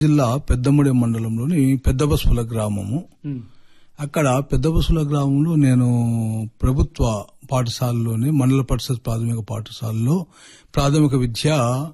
జిల్లా పెద్దముడి మండలంలోని పెద్దబస్పుల గ్రామము ఉమ్. అక్కడ పెద్దబస్సుల గ్రామంలో నేను ప్రభుత్వ పాఠశాలలోని మండల పరిషత్ ప్రాథమిక పాఠశాలలో ప్రాథమిక విద్య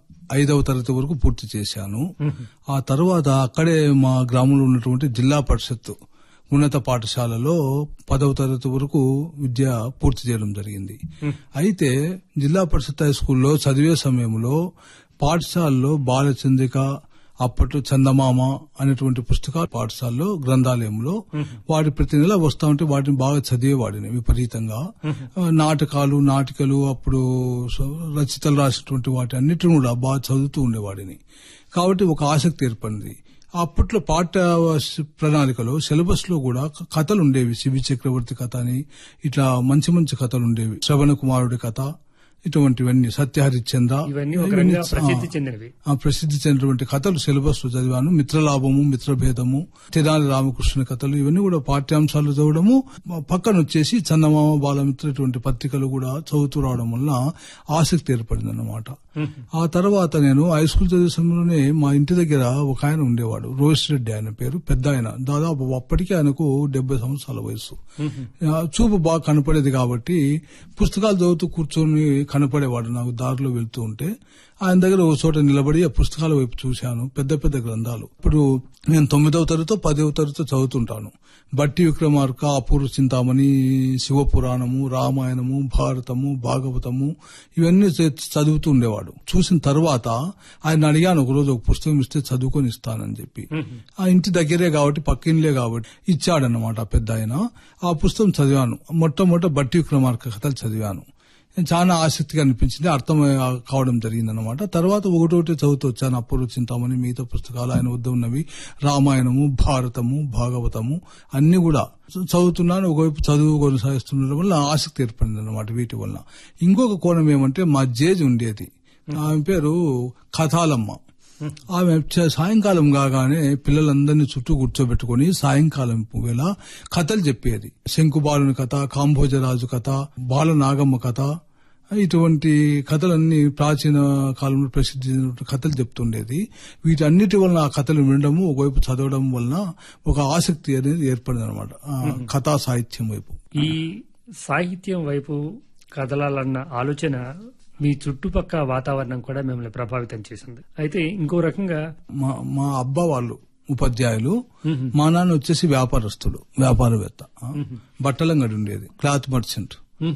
ఐదవ తరగతి వరకు పూర్తి చేశాను ఆ తర్వాత అక్కడే మా గ్రామంలో ఉన్నటువంటి జిల్లా పరిషత్ ఉన్నత పాఠశాలలో పదవ తరగతి వరకు విద్య పూర్తి చేయడం జరిగింది అయితే జిల్లా పరిషత్ హై స్కూల్లో చదివే సమయంలో పాఠశాలలో బాలచంద్రిక అప్పట్లో చందమామ అనేటువంటి పుస్తకాలు పాఠశాలలో గ్రంథాలయంలో వాటి ప్రతి నెల వస్తా ఉంటే వాటిని బాగా చదివేవాడిని విపరీతంగా ఆ, నాటకాలు నాటికలు అప్పుడు స- రచయితలు రాసినటువంటి వాటి అన్నిటిని కూడా బాగా చదువుతూ ఉండేవాడిని కాబట్టి ఒక ఆసక్తి ఏర్పడింది అప్పట్లో పాఠ్య ప్రణాళికలో సిలబస్ లో కూడా క- కథలు ఉండేవి శివి చక్రవర్తి కథ అని ఇట్లా మంచి మంచి కథలు ఉండేవి శ్రవణ కుమారుడి కథ ఇటువంటివన్నీ సత్యహరిశ్చంద్ర ఇవన్నీ ఒక ఇవన్నీ రంగా చ- ప్రసిద్ధి చెందినవి ఆ ప్రసిద్ధి చెందినటువంటి కథలు సిలబస్ లో చదివాను మిత్రలాభము మిత్రభేదము తెనాలి రామకృష్ణ కథలు ఇవన్నీ కూడా పాఠ్యాంశాలు చదవడము పక్కన వచ్చేసి చందమామ బాలమిత్ర ఇటువంటి పత్రికలు కూడా చదువుతూ రావడం వల్ల ఆసక్తి ఏర్పడింది అన్నమాట ఆ తర్వాత నేను హై స్కూల్ చదివే సమయంలోనే మా ఇంటి దగ్గర ఒక ఆయన ఉండేవాడు రోహిత్ రెడ్డి ఆయన పేరు పెద్ద ఆయన దాదాపు అప్పటికే ఆయనకు డెబ్బై సంవత్సరాల వయసు ఆ, చూపు బాగా కనపడేది కాబట్టి పుస్తకాలు చదువుతూ కూర్చొని కనపడేవాడు నాకు దారిలో వెళ్తూ ఉంటే ఆయన దగ్గర ఒక చోట నిలబడి ఆ పుస్తకాల వైపు చూశాను పెద్ద పెద్ద గ్రంథాలు ఇప్పుడు నేను తొమ్మిదవ తరగతో పదవ తరగతో చదువుతుంటాను బట్టి విక్రమార్క అపూర్వ చింతామణి శివపురాణము రామాయణము భారతము భాగవతము ఇవన్నీ చ- చదువుతూ ఉండేవాడు చూసిన తర్వాత ఆయన అడిగాను ఒకరోజు ఒక పుస్తకం ఇస్తే చదువుకొని ఇస్తానని చెప్పి ఆ ఇంటి దగ్గరే కాబట్టి పక్కింట్లే కాబట్టి ఇచ్చాడన్నమాట ఆ పెద్ద ఆయన ఆ పుస్తకం చదివాను మొట్టమొదట బట్టి విక్రమార్క కథలు చదివాను చాలా ఆసక్తిగా అనిపించింది అర్థం కావడం జరిగింది అనమాట తర్వాత ఒకటోటి చదువుతూ వచ్చాను అప్పుడు చింతామణి మిగతా పుస్తకాలు ఆయన వద్ద ఉన్నవి రామాయణము భారతము భాగవతము అన్ని కూడా చదువుతున్నాను ఒకవైపు చదువు కొనసాగిస్తుండడం వల్ల ఆసక్తి ఏర్పడింది అనమాట వీటి వల్ల ఇంకొక కోణం ఏమంటే మా జేజ్ ఉండేది ఆమె పేరు కథాలమ్మ ఆమె చ- సాయంకాలం కాగానే పిల్లలందరినీ చుట్టూ కూర్చోబెట్టుకుని సాయంకాలం వేళ కథలు చెప్పేది శంకుబాలుని కథ కాంభోజరాజు కథ బాల నాగమ్మ కథ ఇటువంటి కథలన్నీ ప్రాచీన కాలంలో ప్రసిద్ధి చెందిన కథలు చెప్తుండేది వీటన్నిటి వలన ఆ కథలు వినడము ఒకవైపు చదవడం వలన ఒక ఆసక్తి అనేది ఏర్పడింది అనమాట కథా సాహిత్యం వైపు ఈ సాహిత్యం వైపు కదలాలన్న ఆలోచన మీ చుట్టుపక్క వాతావరణం కూడా మిమ్మల్ని ప్రభావితం చేసింది అయితే ఇంకో రకంగా మా మా అబ్బా వాళ్ళు ఉపాధ్యాయులు మా నాన్న వచ్చేసి వ్యాపారస్తుడు వ్యాపారవేత్త ఆ, బట్టలంగడి ఉండేది క్లాత్ మర్చెంట్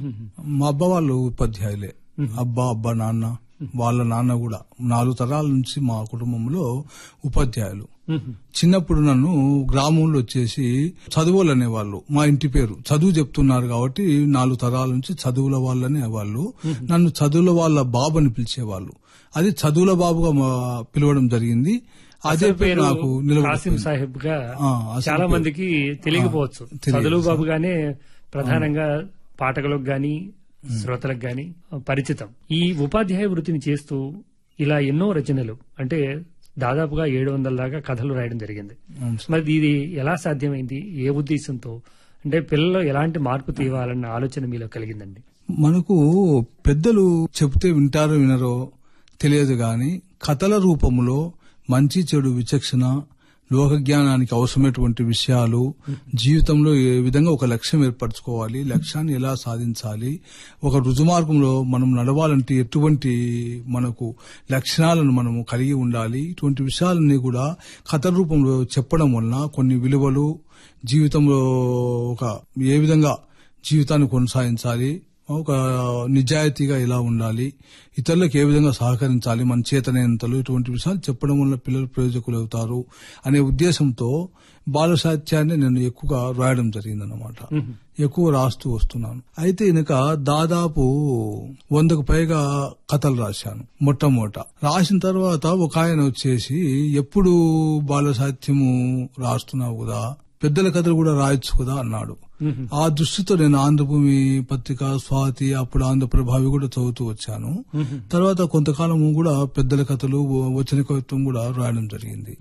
మా అబ్బా వాళ్ళు ఉపాధ్యాయులే అబ్బా అబ్బా నాన్న వాళ్ళ నాన్న కూడా నాలుగు తరాల నుంచి మా కుటుంబంలో ఉపాధ్యాయులు చిన్నప్పుడు నన్ను గ్రామంలో వచ్చేసి చదువులు అనేవాళ్ళు మా ఇంటి పేరు చదువు చెప్తున్నారు కాబట్టి నాలుగు తరాల నుంచి చదువుల వాళ్ళనే వాళ్ళు నన్ను చదువుల వాళ్ళ బాబు అని పిలిచేవాళ్ళు అది చదువుల బాబుగా మా- పిలవడం జరిగింది అదే పేరు పేరు నాకు కాసిం నిలబడిపోయింది సాహెబ్ గా ఆ, అసలు చాలా పేరు. మందికి తెలియకపోవచ్చు ఆ, తెలియదు చదువు సార్. బాబుగానే ప్రధానంగా పాఠకులకు గాని శ్రోతలకు గాని పరిచితం ఈ ఉపాధ్యాయ వృత్తిని చేస్తూ ఇలా ఎన్నో రచనలు అంటే దాదాపుగా ఏడు వందల దాకా కథలు రాయడం జరిగింది అవును సార్. మరి ఇది ఎలా సాధ్యమైంది ఏ ఉద్దేశంతో అంటే పిల్లల్లో ఎలాంటి మార్పు తీవాలన్న ఆలోచన మీలో కలిగిందండి మనకు పెద్దలు చెబితే వింటారో వినరో తెలియదు గాని కథల రూపంలో మంచి చెడు విచక్షణ లోక జ్ఞానానికి అవసరమైనటువంటి విషయాలు జీవితంలో ఏ విధంగా ఒక లక్ష్యం ఏర్పరచుకోవాలి లక్ష్యాన్ని ఎలా సాధించాలి ఒక రుజుమార్గంలో మనం నడవాలంటే ఎటువంటి మనకు లక్షణాలను మనము కలిగి ఉండాలి ఇటువంటి విషయాలన్నీ కూడా కథల రూపంలో చెప్పడం వలన కొన్ని విలువలు జీవితంలో ఒక ఏ విధంగా జీవితాన్ని కొనసాగించాలి ఒక నిజాయితీగా ఎలా ఉండాలి ఇతరులకు ఏ విధంగా సహకరించాలి మన చేతనైనంతలు ఇటువంటి విషయాలు చెప్పడం వల్ల పిల్లలు ప్రయోజకులు అవుతారు అనే ఉద్దేశంతో బాల సాహిత్యాన్ని నేను ఎక్కువగా రాయడం జరిగిందన్నమాట ఎక్కువ రాస్తూ వస్తున్నాను అయితే ఇనక దాదాపు వందకు పైగా కథలు రాశాను మొట్టమొదట రాసిన తర్వాత ఒక ఆయన వచ్చేసి ఎప్పుడు బాల సాహిత్యము రాస్తున్నావు కదా పెద్దల కథలు కూడా రాయొచ్చు కదా అన్నాడు ఆ దృష్టితో నేను ఆంధ్రభూమి పత్రిక స్వాతి అప్పుడు ఆంధ్రప్రభావి కూడా చదువుతూ వచ్చాను తర్వాత కొంతకాలం కూడా పెద్దల కథలు వచన కవిత్వం కూడా రాయడం జరిగింది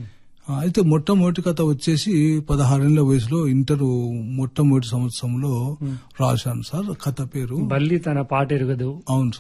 ఆ, అయితే మొట్టమొదటి కథ వచ్చేసి పదహారేళ్ల వయసులో ఇంటర్ మొట్టమొదటి సంవత్సరంలో రాశాను సార్ కథ పేరు బల్లి తన పాట ఎరుగదు అవును సార్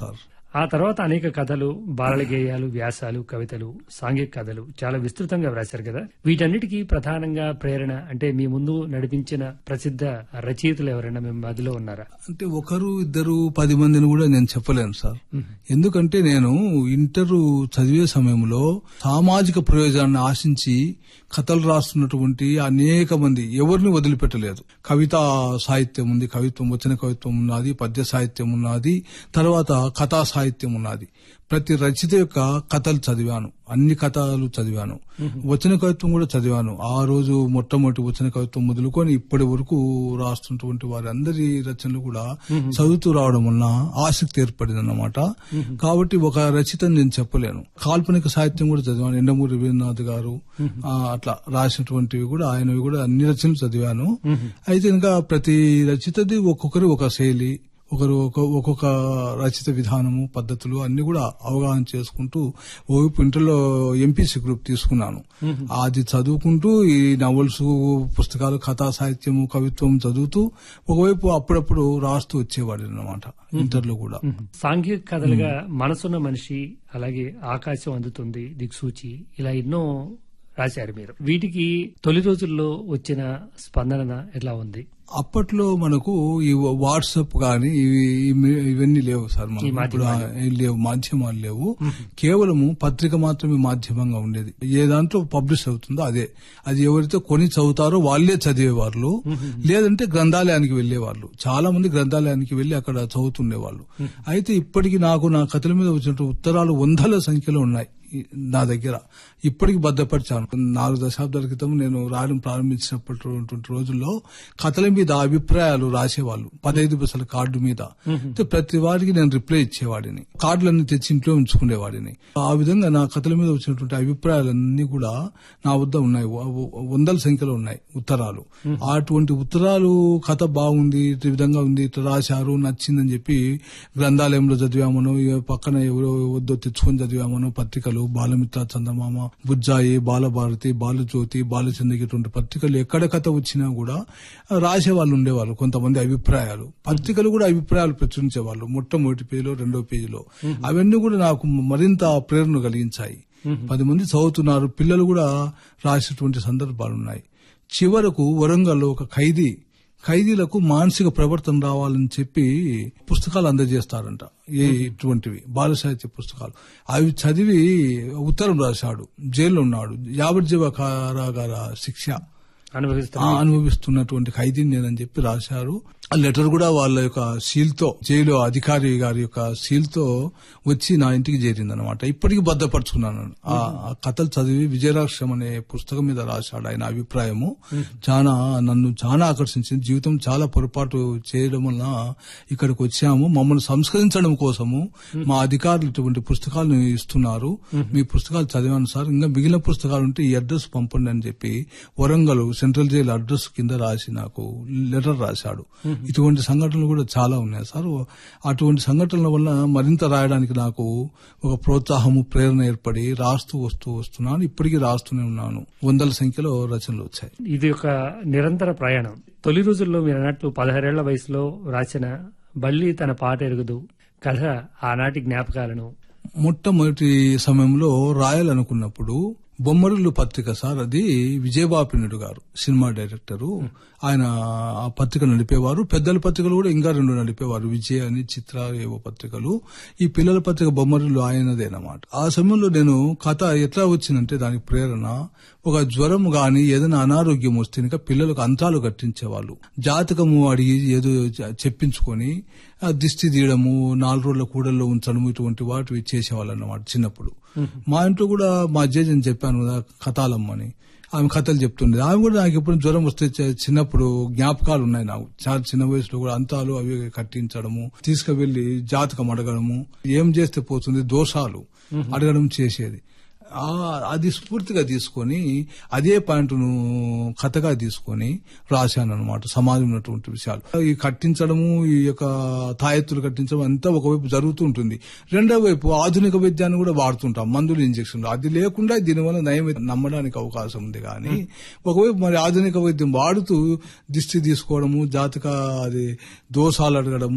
ఆ తర్వాత అనేక కథలు బాలల గేయాలు వ్యాసాలు కవితలు సాంఘిక కథలు చాలా విస్తృతంగా వ్రాశారు కదా వీటన్నిటికీ ప్రధానంగా ప్రేరణ అంటే మీ ముందు నడిపించిన ప్రసిద్ధ రచయితలు ఎవరైనా మేము మధ్యలో ఉన్నారా అంటే ఒకరు ఇద్దరు పది మందిని కూడా నేను చెప్పలేను సార్ ఎందుకంటే నేను ఇంటర్ చదివే సమయంలో సామాజిక ప్రయోజనాన్ని ఆశించి కథలు రాస్తున్నటువంటి అనేక మంది ఎవరిని వదిలిపెట్టలేదు కవితా సాహిత్యం ఉంది కవిత్వం వచ్చిన కవిత్వం ఉన్నది పద్య సాహిత్యం ఉన్నది తర్వాత కథా సాహిత్యం ఉన్నది ప్రతి రచయిత యొక్క కథలు చదివాను అన్ని కథలు చదివాను వచన కవిత్వం కూడా చదివాను ఆ రోజు మొట్టమొదటి వచన కవిత్వం మొదలుకొని ఇప్పటి వరకు రాస్తున్నటువంటి వారి అందరి రచనలు కూడా చదువుతూ రావడం వలన ఆసక్తి ఏర్పడింది అన్నమాట కాబట్టి ఒక రచయిత నేను చెప్పలేను కాల్పనిక సాహిత్యం కూడా చదివాను ఎండమూరి వీరనాథ్ గారు ఆ, అట్లా రాసినటువంటివి కూడా ఆయనవి కూడా అన్ని రచనలు చదివాను అయితే ఇంకా ప్రతి రచయితది ఒక్కొక్కరి ఒక శైలి ఒకరు ఒక- ఒక్కొక్క రచిత విధానము పద్ధతులు అన్ని కూడా అవగాహన చేసుకుంటూ ఓవైపు ఇంటర్లో ఎంపీసీ గ్రూప్ తీసుకున్నాను అది చదువుకుంటూ ఈ నవల్స్ పుస్తకాలు కథా సాహిత్యము కవిత్వం చదువుతూ ఒకవైపు అప్పుడప్పుడు రాస్తూ వచ్చేవాడు అనమాట ఇంటర్లో కూడా సాంఘిక కథలుగా మనసున్న మనిషి అలాగే ఆకాశం అందుతుంది దిక్సూచి ఇలా ఎన్నో రాశారు మీరు వీటికి తొలి రోజుల్లో వచ్చిన స్పందన ఎట్లా ఉంది అప్పట్లో మనకు ఈ వాట్సాప్ కానీ ఇవి ఇవి- ఇవన్నీ లేవు సార్ మనకు ఈ ఇప్పుడు ఆ, ఏం లేవు మాధ్యమాలు లేవు కేవలము పత్రిక మాత్రమే మాధ్యమంగా ఉండేది ఏ దాంట్లో పబ్లిష్ అవుతుందో అదే అది ఎవరైతే కొని చదువుతారో వాళ్ళే చదివేవాళ్ళు లేదంటే గ్రంథాలయానికి వెళ్లేవాళ్ళు చాలా మంది గ్రంథాలయానికి వెళ్లి అక్కడ చదువుతుండేవాళ్ళు అయితే ఇప్పటికి నాకు నా కథల మీద వచ్చిన ఉత్తరాలు వందల సంఖ్యలో ఉన్నాయి ఈ- నా దగ్గర ఇప్పటికి భద్రపరిచాను నాలుగు దశాబ్దాల క్రితం నేను రాయడం ప్రారంభించినప్పటి రోజుల్లో కథల మీద అభిప్రాయాలు రాసేవాళ్ళు పదహైదు పైసల కార్డు మీద అయితే ప్రతి వారికి నేను రిప్లై ఇచ్చేవాడిని కార్డులన్నీ తెచ్చి ఇంట్లో ఉంచుకునేవాడిని ఆ విధంగా నా కథల మీద వచ్చినటువంటి అభిప్రాయాలన్నీ కూడా నా వద్ద ఉన్నాయి వ- వ- వందల సంఖ్యలో ఉన్నాయి ఉత్తరాలు అటువంటి ఉత్తరాలు కథ బాగుంది ఈ విధంగా ఉంది ఇట్లా రాశారు నచ్చిందని చెప్పి గ్రంథాలయంలో చదివామనో ఇక పక్కన ఎవరో వద్దో తెచ్చుకొని చదివామనో పత్రికలు బాలమిత్ర చందమామ బుజ్జాయి బాలభారతి బాలజ్యోతి బాలచంద్రకి ఇటువంటి పత్రికలు ఎక్కడ కథ వచ్చినా కూడా రాసే వాళ్ళు ఉండేవాళ్ళు కొంతమంది అభిప్రాయాలు పత్రికలు కూడా అభిప్రాయాలు ప్రచురించేవాళ్ళు మొట్టమొదటి పేజీలో రెండో పేజీలో అవన్నీ కూడా నాకు మరింత ప్రేరణ కలిగించాయి పది మంది చదువుతున్నారు పిల్లలు కూడా రాసేటువంటి సందర్భాలు ఉన్నాయి చివరకు వరంగల్లో ఒక ఖైదీ ఖైదీలకు మానసిక ప్రవర్తన రావాలని చెప్పి పుస్తకాలు అందజేస్తారంట ఏ ఇటువంటివి బాల సాహిత్య పుస్తకాలు అవి చదివి ఉత్తరం రాశాడు జైల్లో ఉన్నాడు యావజ్జీవ కారాగార శిక్ష అనుభవిస్తాం ఆ అనుభవిస్తున్నటువంటి ఖైదీని నేనని చెప్పి రాశారు ఆ లెటర్ కూడా వాళ్ళ యొక్క సీల్ తో జైలు అధికారి గారి యొక్క సీల్ తో వచ్చి నా ఇంటికి చేరింది అనమాట ఇప్పటికీ భద్రపరుచుకున్నాను ఆ ఆ కథలు చదివి విజయరాక్షం అనే పుస్తకం మీద రాశాడు ఆయన అభిప్రాయము చాలా నన్ను చాలా ఆకర్షించింది జీవితం చాలా పొరపాటు చేయడం వలన ఇక్కడికి వచ్చాము మమ్మల్ని సంస్కరించడం కోసము మా అధికారులు ఇటువంటి పుస్తకాలను ఇస్తున్నారు మీ పుస్తకాలు చదివాను సార్ ఇంకా మిగిలిన పుస్తకాలు ఉంటే ఈ అడ్రస్ పంపండి అని చెప్పి వరంగల్ సెంట్రల్ జైలు అడ్రస్ కింద రాసి నాకు లెటర్ రాశాడు ఇటువంటి సంఘటనలు కూడా చాలా ఉన్నాయి సార్ అటువంటి సంఘటనల వల్ల మరింత రాయడానికి నాకు ఒక ప్రోత్సాహము ప్రేరణ ఏర్పడి రాస్తూ వస్తూ వస్తున్నాను ఇప్పటికీ రాస్తూనే ఉన్నాను వందల సంఖ్యలో రచనలు వచ్చాయి ఇది ఒక నిరంతర ప్రయాణం తొలి రోజుల్లో మీరు అన్నట్లు పదహారేళ్ల వయసులో రాసిన బల్లి తన పాట ఎరుగుదు కథ ఆనాటి జ్ఞాపకాలను మొట్టమొదటి సమయంలో రాయాలనుకున్నప్పుడు బొమ్మరులు పత్రిక సార్ అది విజయబాపినుడు గారు సినిమా డైరెక్టరు ఆయన ఆ పత్రిక నడిపేవారు పెద్దల పత్రికలు కూడా ఇంకా రెండు నడిపేవారు విజయ అని చిత్ర ఏవో పత్రికలు ఈ పిల్లల పత్రిక బొమ్మరులు ఆయనదేనమాట ఆ సమయంలో నేను కథ ఎట్లా వచ్చిందంటే దానికి ప్రేరణ ఒక జ్వరం గాని ఏదైనా అనారోగ్యం వస్తే ఇంకా పిల్లలకు అంతాలు కట్టించేవాళ్ళు జాతకము అడిగి ఏదో చె- చెప్పించుకొని ఆ దిష్టి తీయడము నాలుగు రోజుల కూడల్లో ఉంచడము ఇటువంటి వాటివి చేసేవాళ్ళు అన్నమాట చిన్నప్పుడు మా ఇంట్లో కూడా మా జేజని చెప్పాను కదా కథాలమ్మని ఆమె కథలు చెప్తుండేది ఆమె కూడా నాకు ఎప్పుడు జ్వరం వస్తే చ- చిన్నప్పుడు జ్ఞాపకాలు ఉన్నాయి నాకు చాలా చిన్న వయసులో కూడా అంతాలు అవి కట్టించడము తీసుకువెళ్లి జాతకం అడగడము ఏం చేస్తే పోతుంది దోషాలు అడగడం చేసేది ఆ అది స్ఫూర్తిగా తీసుకొని అదే పాయింట్ను కథగా తీసుకొని రాశాను అనమాట సమాజం ఉన్నటువంటి విషయాలు ఈ కట్టించడము ఈ యొక్క తాయెత్తులు కట్టించడం అంతా ఒకవైపు జరుగుతూ ఉంటుంది రెండో వైపు ఆధునిక వైద్యాన్ని కూడా వాడుతుంటాం మందులు ఇంజక్షన్లు అది లేకుండా దీనివల్ల నయం నమ్మడానికి అవకాశం ఉంది కానీ ఒకవైపు మరి ఆధునిక వైద్యం వాడుతూ దిష్టి తీసుకోవడము జాతక అది దోషాలు అడగడము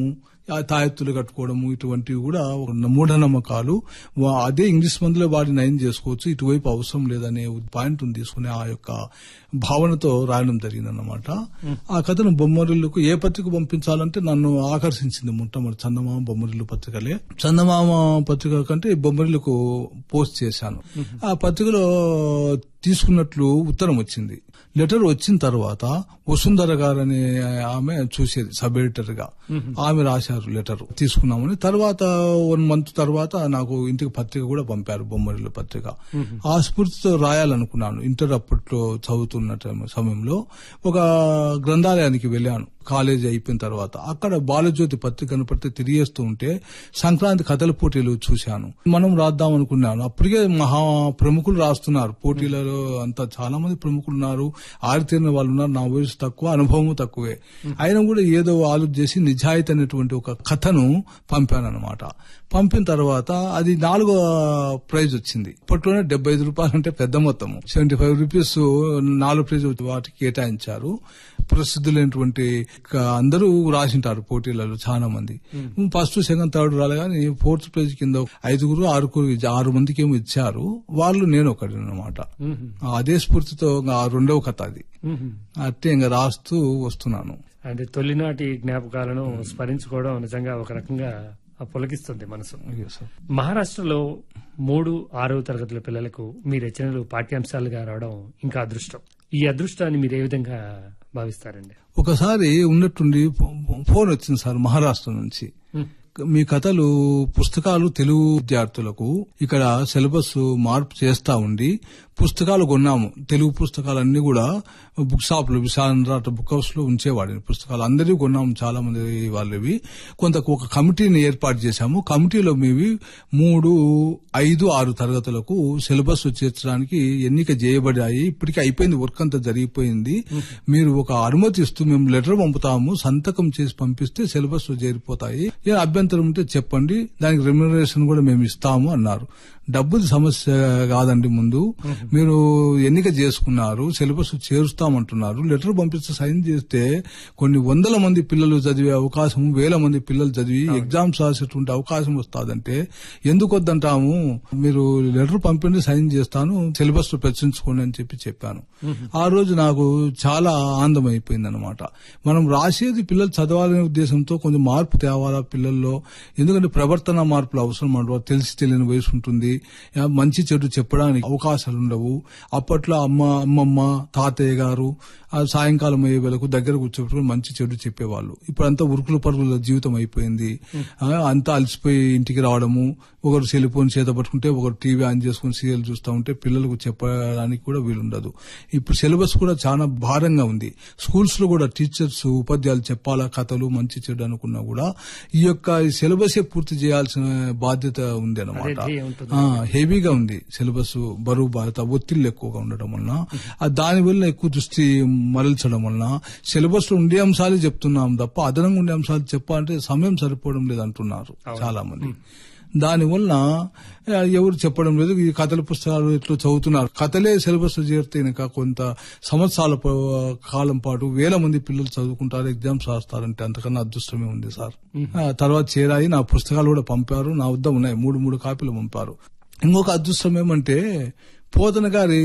ఆ తాయెత్తులు కట్టుకోవడము ఇటువంటివి కూడా ఒక మూఢనమ్మకాలు వా- అదే ఇంగ్లీష్ మందులో వాడి నయం చేసుకోవచ్చు ఇటువైపు అవసరం లేదనే పాయింట్ తీసుకునే ఆ యొక్క భావనతో రాయడం జరిగిందన్నమాట ఆ కథను బొమ్మరిల్లుకు ఏ పత్రిక పంపించాలంటే నన్ను ఆకర్షించింది మొట్టమొదటి చందమామ బొమ్మరిల్లు పత్రికలే చందమామ పత్రిక కంటే ఈ బొమ్మరిల్లుకు పోస్ట్ చేశాను ఆ పత్రికలో తీసుకున్నట్లు ఉత్తరం వచ్చింది లెటర్ వచ్చిన తర్వాత వసుంధర గారు అనే ఆమె చూసేది సబ్ ఎడిటర్ గా ఆమె రాశారు లెటర్ తీసుకున్నామని తర్వాత వన్ మంత్ తర్వాత నాకు ఇంటికి పత్రిక కూడా పంపారు బొమ్మరిల్లు పత్రిక ఆ స్ఫూర్తితో రాయాలనుకున్నాను ఇంటర్ అప్పట్లో చదువుతున్న టైం- సమయంలో ఒక గ్రంథాలయానికి వెళ్ళాను కాలేజీ అయిపోయిన తర్వాత అక్కడ బాలజ్యోతి పత్రిక కనపడితే తిరిగేస్తూ ఉంటే సంక్రాంతి కథల పోటీలు చూశాను మనం రాద్దాం అనుకున్నాను అప్పటికే మహా ప్రముఖులు రాస్తున్నారు పోటీలలో అంతా చాలా మంది ప్రముఖులు ఉన్నారు ఆరితేరిన వాళ్ళు ఉన్నారు నా వయసు తక్కువ అనుభవం తక్కువే అయినా కూడా ఏదో ఆలోచన చేసి నిజాయితీ అనేటువంటి ఒక కథను పంపాను అనమాట పంపిన తర్వాత అది నాలుగో ప్రైజ్ వచ్చింది అప్పట్లోనే డెబ్బై ఐదు రూపాయలు అంటే పెద్ద మొత్తము సెవెంటీ ఫైవ్ రూపీస్ నాలుగు ప్రైజ్ వాటికి కేటాయించారు ప్రసిద్ధులైనటువంటి ఇక అందరూ రాసింటారు పోటీలలో చాలా మంది ఫస్ట్ సెకండ్ థర్డ్ రాలే కానీ ఫోర్త్ ప్రైజ్ కింద ఐదుగురు ఆరుగురు ఆరు మందికి ఏమో ఇచ్చారు వాళ్ళు నేను ఒకటి అనమాట అదే స్ఫూర్తితో ఇంకా ఆ రెండవ కథ అది అట్టే ఇంకా రాస్తూ వస్తున్నాను అంటే తొలినాటి జ్ఞాపకాలను స్మరించుకోవడం నిజంగా ఒక రకంగా పులకిస్తుంది మనసు అయ్యో సార్ మహారాష్ట్రలో మూడు ఆరవ తరగతుల పిల్లలకు మీ రచనలు పాఠ్యాంశాలుగా రావడం ఇంకా అదృష్టం ఈ అదృష్టాన్ని మీరు ఏ విధంగా భావిస్తారండి ఒకసారి ఉన్నట్టుండి ఫో- ఫోన్ వచ్చింది సార్ మహారాష్ట్ర నుంచి మీ కథలు పుస్తకాలు తెలుగు విద్యార్థులకు ఇక్కడ సిలబస్ మార్పు చేస్తా ఉండి పుస్తకాలు కొన్నాము తెలుగు పుస్తకాలన్నీ కూడా బుక్ షాప్ లో విశాఖ బుక్ హౌస్ లో ఉంచేవాడిని పుస్తకాలు అందరివి కొన్నాము చాలా మంది వాళ్ళవి కొంత ఒక కమిటీని ఏర్పాటు చేశాము కమిటీలో మీవి మూడు ఐదు ఆరు తరగతులకు సిలబస్ చేర్చడానికి ఎన్నిక చేయబడాయి ఇప్పటికే అయిపోయింది వర్క్ అంతా జరిగిపోయింది మీరు ఒక అనుమతి ఇస్తూ మేము లెటర్ పంపుతాము సంతకం చేసి పంపిస్తే సిలబస్ లో చేరిపోతాయి ఏ అభ్యంతరం ఉంటే చెప్పండి దానికి రెమ్యునరేషన్ కూడా మేము ఇస్తాము అన్నారు డబ్బుది సమస్య కాదండి ముందు మీరు ఎన్నిక చేసుకున్నారు సిలబస్ చేరుస్తామంటున్నారు లెటర్ పంపిస్తే సైన్ చేస్తే కొన్ని వందల మంది పిల్లలు చదివే అవకాశం వేల మంది పిల్లలు చదివి ఎగ్జామ్స్ రాసేటువంటి అవకాశం వస్తాదంటే ఎందుకు వద్దంటాము మీరు లెటర్ పంపిండి సైన్ చేస్తాను సిలబస్ లో ప్రచురించుకోండి అని చెప్పి చెప్పాను ఆ రోజు నాకు చాలా ఆనందం అయిపోయింది అనమాట మనం రాసేది పిల్లలు చదవాలనే ఉద్దేశంతో కొంచెం మార్పు తేవాలా పిల్లల్లో ఎందుకంటే ప్రవర్తన మార్పులు అవసరం అంటారు తెలిసి తెలియని వయసు ఉంటుంది ఆ, మంచి చెడు చెప్పడానికి అవకాశాలు ఉండవు అప్పట్లో అమ్మ అమ్మమ్మ తాతయ్య గారు ఆ సాయంకాలం అయ్యే వేళకు దగ్గర కూర్చోబెట్టుకుని మంచి చెడు చెప్పేవాళ్ళు ఇప్పుడంతా ఉరుకుల పరుగుల జీవితం అయిపోయింది ఆ, అంతా అలసిపోయి ఇంటికి రావడము ఒకరు సెల్ ఫోన్ చేత పట్టుకుంటే ఒకరు టీవీ ఆన్ చేసుకుని సీరియల్ చూస్తూ ఉంటే పిల్లలకు చెప్పడానికి కూడా వీలుండదు ఇప్పుడు సిలబస్ కూడా చాలా భారంగా ఉంది స్కూల్స్ లో కూడా టీచర్స్ ఉపాధ్యాయులు చెప్పాలా కథలు మంచి చెడు అనుకున్నా కూడా ఈ యొక్క సిలబస్ పూర్తి చేయాల్సిన బాధ్యత ఉంది అనమాట అదే ఉంటుంది. ఆ, హెవీగా ఉంది సిలబస్ బరువు బాధ్యత ఒత్తిళ్లు ఎక్కువగా ఉండడం వలన ఆ దాని వల్ల ఎక్కువ దృష్టి మరల్చడం వలన సిలబస్ లో ఉండే అంశాలు చెప్తున్నాం తప్ప అదనంగా ఉండే అంశాలు చెప్పాలంటే సమయం సరిపోవడం లేదు అంటున్నారు చాలా మంది దానివల్ల ఆ, ఎవరు చెప్పడం లేదు ఈ కథల పుస్తకాలు ఎట్లా చదువుతున్నారు కథలే సిలబస్ చేరితే ఇంకా కొంత సంవత్సరాల ప- కాలం పాటు వేల మంది పిల్లలు చదువుకుంటారు ఎగ్జామ్స్ రాస్తారంటే అంతకన్నా అదృష్టమే ఉంది సార్ ఆ, తర్వాత చేరాయి నా పుస్తకాలు కూడా పంపారు నా వద్ద ఉన్నాయి మూడు మూడు కాపీలు పంపారు ఇంకొక అదృష్టం ఏమంటే పోతన గారి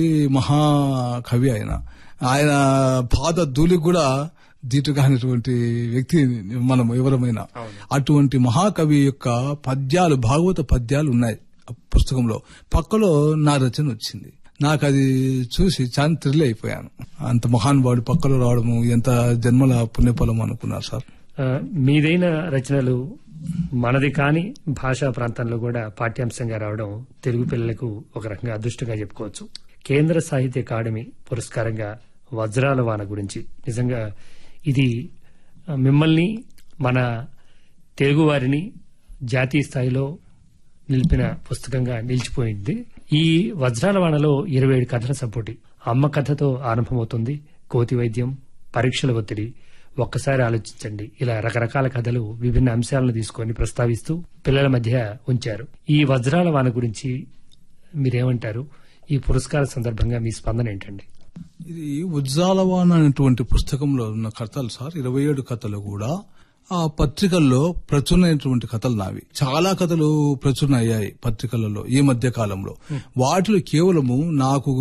మహాకవి ఆయన ఆయన పాద ధూళికి కూడా దీటుగానటువంటి వ్యక్తి మనం ఎవరమైనా అటువంటి మహాకవి యొక్క పద్యాలు భాగవత పద్యాలు ఉన్నాయి ఆ పుస్తకంలో పక్కలో నా రచన వచ్చింది నాకు అది చూసి చాలా థ్రిల్ అయిపోయాను అంత మహానుభావుడు పక్కలో రావడము ఎంత జన్మల పుణ్యఫలం అనుకున్నారు సార్ ఆ, మీదైన రచనలు మనది కాని భాషా ప్రాంతంలో కూడా పాఠ్యాంశంగా రావడం తెలుగు పిల్లలకు ఒక రకంగా అదృష్టంగా చెప్పుకోవచ్చు కేంద్ర సాహిత్య అకాడమీ పురస్కారంగా వజ్రాల వాన గురించి నిజంగా ఇది ఆ, మిమ్మల్ని మన తెలుగు వారిని జాతీయ స్థాయిలో నిలిపిన పుస్తకంగా నిలిచిపోయింది ఈ వజ్రాల వానలో ఇరవై ఏడు కథల సంపుటి అమ్మ కథతో ఆరంభమవుతుంది కోతి వైద్యం పరీక్షల ఒత్తిడి ఒక్కసారి ఆలోచించండి ఇలా రకరకాల కథలు విభిన్న అంశాలను తీసుకొని ప్రస్తావిస్తూ పిల్లల మధ్య ఉంచారు ఈ వజ్రాల వాన గురించి మీరేమంటారు ఈ పురస్కార సందర్భంగా మీ స్పందన ఏంటండి ఇది ఉజ్జాలవాన్ అనేటువంటి పుస్తకంలో ఉన్న కథలు సార్ ఇరవై ఏడు కథలు కూడా ఆ పత్రికల్లో ప్రచురణమైనటువంటి కథలు నావి చాలా కథలు ప్రచురణ అయ్యాయి పత్రికలలో ఈ మధ్య కాలంలో వాటిలో కేవలము నాకు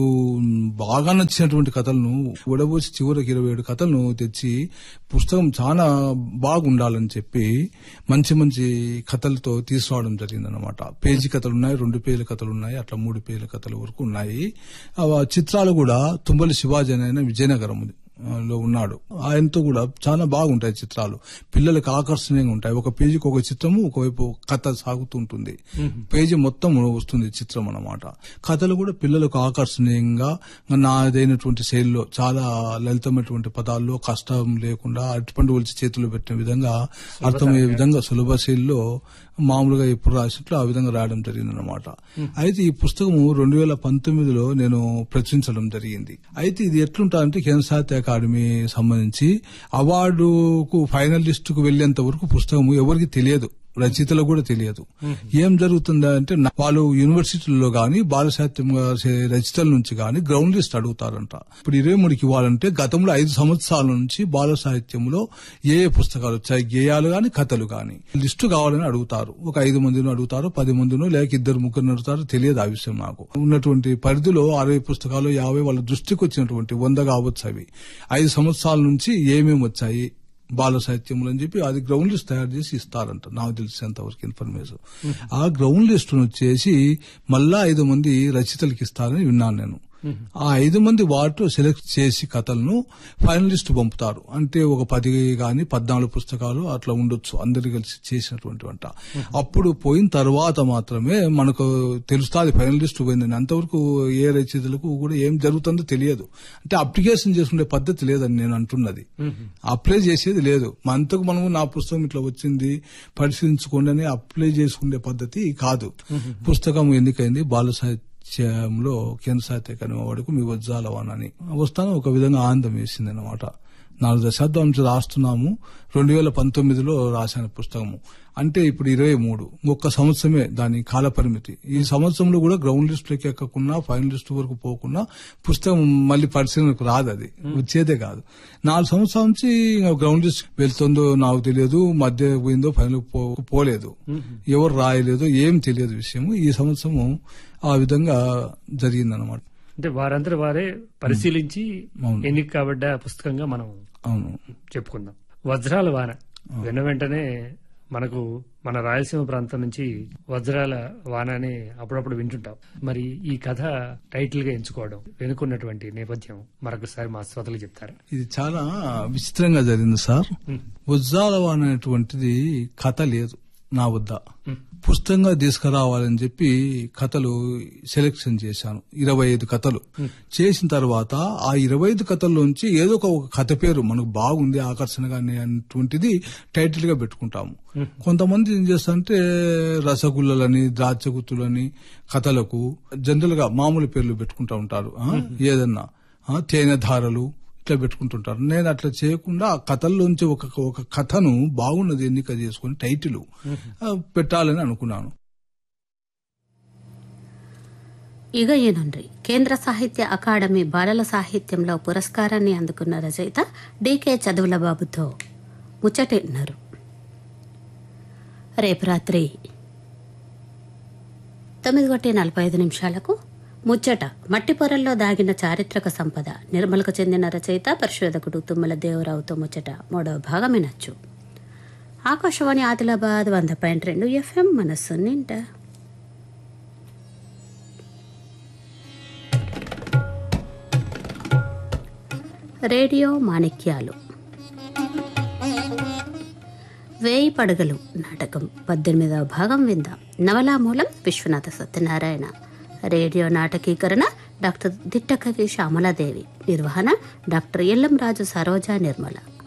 బాగా నచ్చినటువంటి కథలను ఉడబోసి చివరికి ఇరవై ఏడు కథలను తెచ్చి పుస్తకం చాలా బాగుండాలని చెప్పి మంచి మంచి కథలతో తీసుకురావడం జరిగింది అనమాట పేజీ కథలు ఉన్నాయి రెండు పేజీల కథలు ఉన్నాయి అట్లా మూడు పేజీల కథల వరకు ఉన్నాయి ఆ చిత్రాలు కూడా తుంబలి శివాజీ అయిన విజయనగరం లో ఉన్నాడు ఆయనతో కూడా చాలా బాగుంటాయి చిత్రాలు పిల్లలకు ఆకర్షణీయంగా ఉంటాయి ఒక పేజీకి ఒక చిత్రము ఒకవైపు కథ సాగుతుంటుంది పేజీ మొత్తం వస్తుంది చిత్రం అన్నమాట కథలు కూడా పిల్లలకు ఆకర్షణీయంగా నాదైనటువంటి శైలిలో చాలా లలితమైనటువంటి పదాల్లో కష్టం లేకుండా అరటిపండు ఒలిచి చేతులు పెట్టిన విధంగా అర్థమయ్యే విధంగా సులభ శైలిలో మామూలుగా ఎప్పుడు రాసినట్లు ఆ విధంగా రాయడం జరిగింది అనమాట అయితే ఈ పుస్తకము రెండు వేల పంతొమ్మిదిలో నేను ప్రచురించడం జరిగింది అయితే ఇది ఎట్లుంటారంటే కేంద్ర సాహిత్య అకాడమీ సంబంధించి అవార్డుకు ఫైనలిస్ట్ కు వెళ్లేంత వరకు పుస్తకము ఎవరికి తెలియదు రచయితలకు కూడా తెలియదు ఏం జరుగుతుందా అంటే నా- వాళ్ళు యూనివర్సిటీల్లో గాని బాల సాహిత్యం రచయితల నుంచి గాని గ్రౌండ్ లిస్ట్ అడుగుతారంట ఇప్పుడు ఇరవై మూడుకి ఇవ్వాలంటే గతంలో ఐదు సంవత్సరాల నుంచి బాల సాహిత్యంలో ఏ ఏ పుస్తకాలు వచ్చాయి గేయాలు గాని కథలు గాని లిస్టు కావాలని అడుగుతారు ఒక ఐదు మందిని అడుగుతారు పది మందినో లేక ఇద్దరు ముగ్గురు అడుగుతారు తెలియదు ఆ విషయం నాకు ఉన్నటువంటి పరిధిలో అరవై పుస్తకాలు యాభై వాళ్ళ దృష్టికి వచ్చినటువంటి వంద కావచ్చు అవి ఐదు సంవత్సరాల నుంచి ఏమేమి వచ్చాయి బాల సాహిత్యములు అని చెప్పి అది గ్రౌండ్ లిస్ట్ తయారు చేసి ఇస్తారంట నాకు తెలిసినంత వరకు ఇన్ఫర్మేషన్ ఆ గ్రౌండ్ లిస్ట్ వచ్చేసి మళ్ళా ఐదు మంది రచయితలకు ఇస్తారని విన్నాను నేను ఆ ఐదు మంది వాటిలో సెలెక్ట్ చేసి కథలను ఫైనలిస్ట్ పంపుతారు అంటే ఒక పది గాని పద్నాలుగు పుస్తకాలు అట్లా ఉండొచ్చు అందరు కలిసి చేసినటువంటి వంట అప్పుడు పోయిన తర్వాత మాత్రమే మనకు తెలుస్తుంది ఫైనలిస్ట్ పోయిందని అంతవరకు ఏ రచయితలకు కూడా ఏం జరుగుతుందో తెలియదు అంటే అప్లికేషన్ చేసుకునే పద్ధతి లేదని నేను అంటున్నది అప్లై చేసేది లేదు మనతకు మనము నా పుస్తకం ఇట్లా వచ్చింది పరిశీలించుకోండి అని అప్లై చేసుకునే పద్ధతి కాదు పుస్తకం ఎన్నికైంది బాల సాహిత్యంలో కేంద్ర సాహిత్య అకాడమీ అవార్డుకు మీ వజ్రాలవానని వస్తాను ఒక విధంగా ఆనందం వేసింది అనమాట నాలుగు దశాబ్దం నుంచి రాస్తున్నాము రెండు వేల పంతొమ్మిదిలో రాశాను పుస్తకము అంటే ఇప్పుడు ఇరవై మూడు ఒక్క సంవత్సరమే దాని కాల పరిమితి ఈ సంవత్సరంలో కూడా గ్రౌండ్ లిస్ట్ లోకి ఎక్కకుండా ఫైనల్ లిస్ట్ వరకు పోకుండా పుస్తకం మళ్ళీ పరిశీలనకు రాదు అది వచ్చేదే కాదు నాలుగు సంవత్సరాల నుంచి గ్రౌండ్ లిస్ట్ వెళ్తుందో నాకు తెలియదు మధ్య పోయిందో ఫైనల్ పోలేదు ఎవరు రాయలేదు ఏం తెలియదు విషయము ఈ సంవత్సరము ఆ విధంగా జరిగిందనమాట అంటే వారందరూ వారే పరిశీలించి అవును. ఎన్నిక కాబడ్డ పుస్తకంగా మనం అవును చెప్పుకుందాం వజ్రాల వాన విన్న వెంటనే మనకు మన రాయలసీమ ప్రాంతం నుంచి వజ్రాల వాన అని అప్పుడప్పుడు వింటుంటాం మరి ఈ కథ టైటిల్ గా ఎంచుకోవడం వెనుకున్నటువంటి నేపథ్యం మరొకసారి మా శ్రోతలు చెప్తారా ఇది చాలా విచిత్రంగా జరిగింది సార్ ఉజ్జాలవ అనేటువంటిది కథ లేదు నా వద్ద పుస్తకంగా తీసుకురావాలని చెప్పి కథలు సెలెక్షన్ చేశాను ఇరవై ఐదు కథలు చేసిన తర్వాత ఆ ఇరవై ఐదు కథల్లోంచి ఏదో ఒక ఒక కథ పేరు మనకు బాగుంది ఆకర్షణగా అనేటువంటిది టైటిల్ గా పెట్టుకుంటాము కొంతమంది ఏం చేస్తారంటే రసగుల్లలని ద్రాక్షగుత్తులని కథలకు జనరల్ గా మామూలు పేర్లు పెట్టుకుంటా ఉంటారు ఆ, ఏదన్నా ఆ, తేనె ధారలు ఇట్లా పెట్టుకుంటుంటారు నేను అట్లా చేయకుండా ఆ కథల్లోంచి ఒక ఒక కథను బాగున్నది ఎన్నిక చేసుకుని టైటిల్ పెట్టాలని అనుకున్నాను ఇగ ఈనుండ్రి కేంద్ర సాహిత్య అకాడమీ బాలల సాహిత్యంలో పురస్కారాన్ని అందుకున్న రచయిత డికే చదువుల బాబుతో ముచ్చటిన్నారు రేపు రాత్రి తొమ్మిది గొట్టి నలభై ఐదు నిమిషాలకు ముచ్చట మట్టి పొరల్లో దాగిన చారిత్రక సంపద నిర్మలకు చెందిన రచయిత పరిశోధకుడు తుమ్మల దేవరావుతో ముచ్చట మూడవ భాగం వినొచ్చు ఆకాశవాణి ఆదిలాబాద్ వంద పాయింట్ రెండు ఎఫ్ఎం మనస్సు నిండా రేడియో మాణిక్యాలు వేయి పడగలు నాటకం పద్దెనిమిదవ భాగం విందాం నవలా మూలం విశ్వనాథ సత్యనారాయణ రేడియో నాటకీకరణ డాక్టర్ దిట్టకవి శ్యామలాదేవి నిర్వహణ డాక్టర్ ఎల్లం రాజు సరోజా నిర్మల